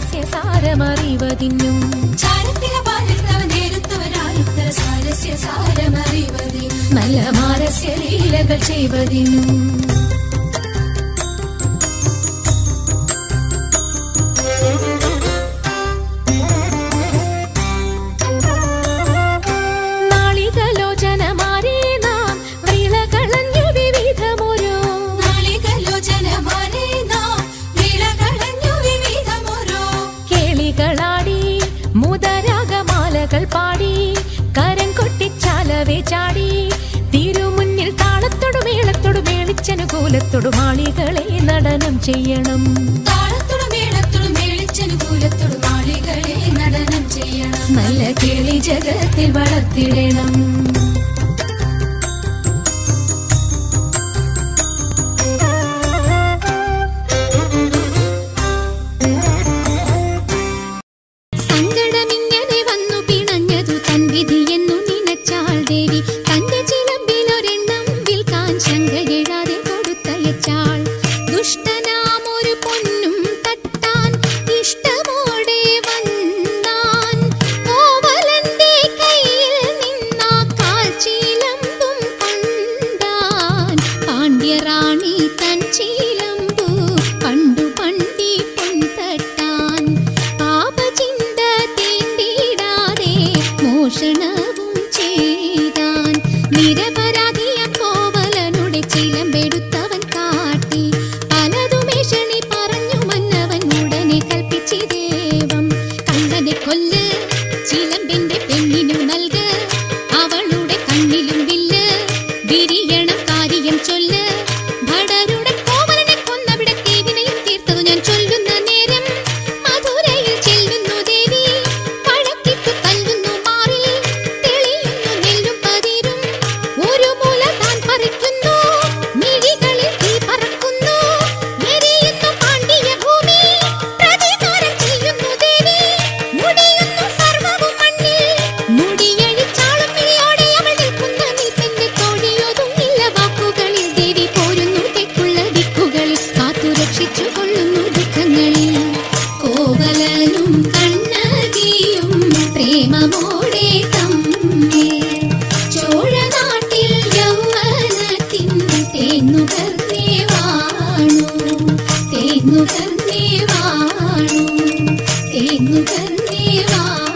സാരസ്യ സാരമറിവതിനും ചാരത്തില പാലിത്തവൻ നേരുത്തവനാരുത്തര സാരസ്യ സാരമറിവതി നല്ല മാരസ്യ ലീലകൾ ചെയ്വതിനും നാളികലോചനമാരെ നാം വിളകളഞ്ഞു വിവിധമൊരു നാളികലോചനമാരെ നാം വിളകളഞ്ഞു വിവിധമോരോ കേളികളാടി മുതരാഗമാലകൾ പാടി കരം കൊട്ടിച്ചാലവേ ചാടി തിരുമുന്നിൽ താളത്തോടു മേളത്തോടു മേളിച്ചനുകൂലത്തോടു മാളികളെ നടനം ചെയ്യണം താളത്തോടും മേളത്തോടും മേളിച്ചനുകൂലത്തോടും ആളികളെ നടനം ചെയ്യണം നല്ല കിളി ജഗത്തിൽ വളർത്തിടണം സങ്കടമിങ്ങനെ വന്നു പിണഞ്ഞതു തൻ വിധിയെന്നു നിനച്ചാൾ ദേവി തന്റെ ചിലമ്പിലൊരെണ്ണം വിൽക്കാൻ ശങ്കയെഴാതെ കൊടുത്തയച്ചാൾ ദുഷ്ടനാം ഒരു പൊന്നും തട്ടാൻ ഇഷ്ടമോടെ വന്നാൻ കോവലന്റെ കയ്യിൽ നിന്നാ കാൽച്ചീലമ്പും കൊണ്ടാൻ പാണ്ഡ്യറാണി തൻ ചീലമ്പു കണ്ടു പണ്ടി പൊൻതട്ടാൻ പാപചിന്ത തീണ്ടിടാതെ മോഷണവും ചെയ്താൻ നിരപരാധിയ കോവലനുടെ ചിലമ്പെടുത്തവൻ കാട്ടി പലതുമേഷണി പറഞ്ഞു മന്നവൻ ഉടനെ കൽപ്പിച്ചി ദേവം കള്ളനെ കൊല്ല് ചിലമ്പിന്റെ പെണ്ണിനു നൽക് അവളുടെ കണ്ണിലും വില്ല് വിരിയണം കാര്യം ചൊല്ല് ഭടരുടെ കോവലനെ കൊന്നവിടെ ദേവിനെയും തീർത്തതു ഞാൻ ചൊല്ലുന്ന നേരം മധുരയിൽ ചെല്ലുന്നു ദേവി പഴക്കിട്ടു തല്ലുന്നു മാറി തെളിയുന്നു നെല്ലും പതിരും ഒരു മുല താൻ പറിക്കുന്നു മിഴികളിൽ തീ പറക്കുന്നു എരിയുന്നു പാണ്ഡ്യ ഭൂമി പ്രതികാരം ചെയ്യുന്നു ദേവി മുടിയുന്നു സർവവും മണ്ണിൽ മുടിയഴിച്ചാളും മിഴിയോടെ അവൾ നിൽക്കുന്ന നിൽപ്പിന്റെ തോഴിയൊതുങ്ങില്ല വാക്കുകളിൽ ദേവി പോരുന്നു തെക്കുള്ള ദിക്കുകളിൽ കാത്തു രക്ഷിച്ചു കൊള്ളുന്നു ദുഃഖങ്ങളിൽ കോവലനും കണ്ണകിയും പ്രേമമോടെ തമ്മിൽ ചോഴനാട്ടിൽ യൗവനത്തിൻ തേന്നുകർന്നേ വാണു തേന്നുകർന്നേ വാണു തേന്നുകർന്നേ വാണു